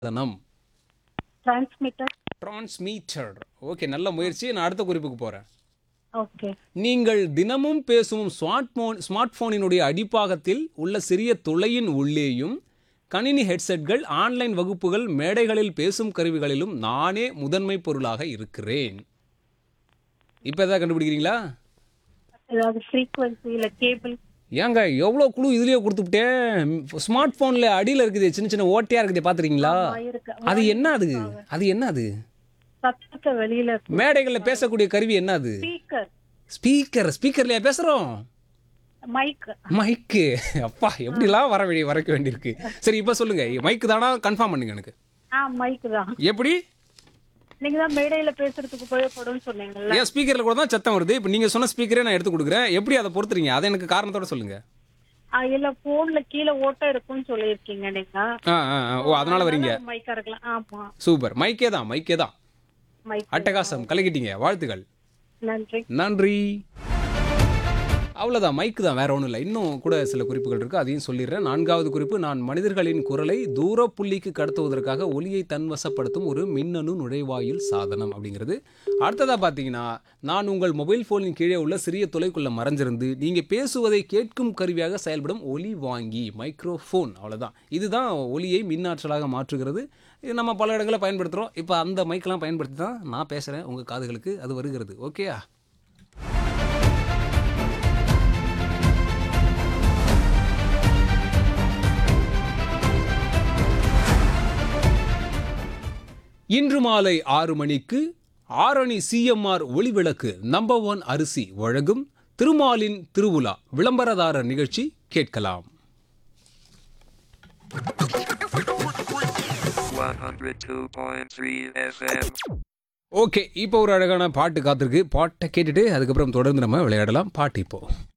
சாதனம் transmitter transmitter okay நல்ல முயற்சி நான் அடுத்த குறிப்புக்கு போகிறேன் ஓகே நீங்கள் தினமும் பேசும் ஸ்மார்ட் போன் ஸ்மார்ட் போனினுடைய அடிப்பாகத்தில் உள்ள சிறிய துளையின் உள்ளேயும் கணினி ஹெட்செட்கள் ஆன்லைன் வகுப்புகள் மேடைகளில் பேசும் கருவிகளிலும் நானே முதன்மை பொருளாக இருக்கிறேன் இப்போ எதாவது கண்டுபிடிக்கிறீங்களா ஏதாவது ஃப்ரீக்வன்சி இல்ல கேபிள் ஏங்க எவ்வளோ குழு இதுலயே கொடுத்துட்டேன் ஸ்மார்ட் ஃபோனில் அடியில் இருக்குது சின்ன சின்ன ஓட்டையாக இருக்குது பார்த்துறீங்களா இருக்கு அது என்ன அது அது என்ன அது சத்தத்தை வெளியில மேடைகளில் பேசக்கூடிய கருவி என்ன அது ஸ்பீக்கர் ஸ்பீக்கர் ஸ்பீக்கர்லையா பேசுகிறோம் மைக் மைக்கு அப்பா எப்படிலாம் வர வேண்டிய வரைக்க வேண்டியிருக்கு சரி இப்போ சொல்லுங்க மைக்கு தானா கன்ஃபார்ம் பண்ணுங்க எனக்கு ஆ மைக் தான் எப்படி நீங்க தான் மேடையில பேசுறதுக்கு உபயோகப்படும்னு சொன்னீங்கல்ல ஏன் ஸ்பீக்கரில் கூட தான் சத்தம் வருது இப்போ நீங்கள் சொன்ன ஸ்பீக்கரே நான் எடுத்து கொடுக்குறேன் எப்படி அதை பொறுத்துறீங்க அதை எனக்கு காரணத்தோட சொல்லுங்க ஆ, இல்ல போன்ல கீழே ஓட்டை இருக்கும்னு சொல்லியிருக்கீங்க நீங்க ஆ ஆ ஆ. ஓ அதனால வரீங்க மைக்கா இருக்கலாம் ஆமா சூப்பர் மைக்கே தான் மைக்கே தான் மைக் அட்டகாசம் கலக்கிட்டீங்க வாழ்த்துக்கள் நன்றி நன்றி அவ்வளோதான் மைக்கு தான் வேற ஒன்றும் இல்லை இன்னும் கூட சில குறிப்புகள் இருக்குது அதையும் சொல்லிடுறேன் நான்காவது குறிப்பு நான் மனிதர்களின் குரலை தூர புள்ளிக்கு கடத்துவதற்காக ஒலியை தன்வசப்படுத்தும் ஒரு மின்னணு நுழைவாயில் சாதனம் அப்படிங்கிறது அடுத்ததாக பார்த்தீங்கன்னா நான் உங்கள் மொபைல் ஃபோனின் கீழே உள்ள சிறிய தொலைக்குள்ள மறைஞ்சிருந்து நீங்கள் பேசுவதை கேட்கும் கருவியாக செயல்படும் ஒலி வாங்கி மைக்ரோஃபோன் அவ்வளோதான் இதுதான் ஒலியை மின்னாற்றலாக மாற்றுகிறது இது நம்ம பல இடங்களில் பயன்படுத்துகிறோம் இப்போ அந்த மைக்கெலாம் பயன்படுத்தி தான் நான் பேசுகிறேன் உங்கள் காதுகளுக்கு அது வருகிறது ஓகேயா இன்று மாலை ஆறு மணிக்கு ஆரணி சிஎம்ஆர் ஒளிவிளக்கு நம்பர் ஒன் அரிசி வழங்கும் திருமாலின் திருவுலா விளம்பரதாரர் நிகழ்ச்சி கேட்கலாம் 102.3 FM. ஓகே இப்போ ஒரு அழகான பாட்டு காத்திருக்கு பாட்டை கேட்டுட்டு அதுக்கப்புறம் தொடர்ந்து நம்ம விளையாடலாம் பாட்டு இப்போ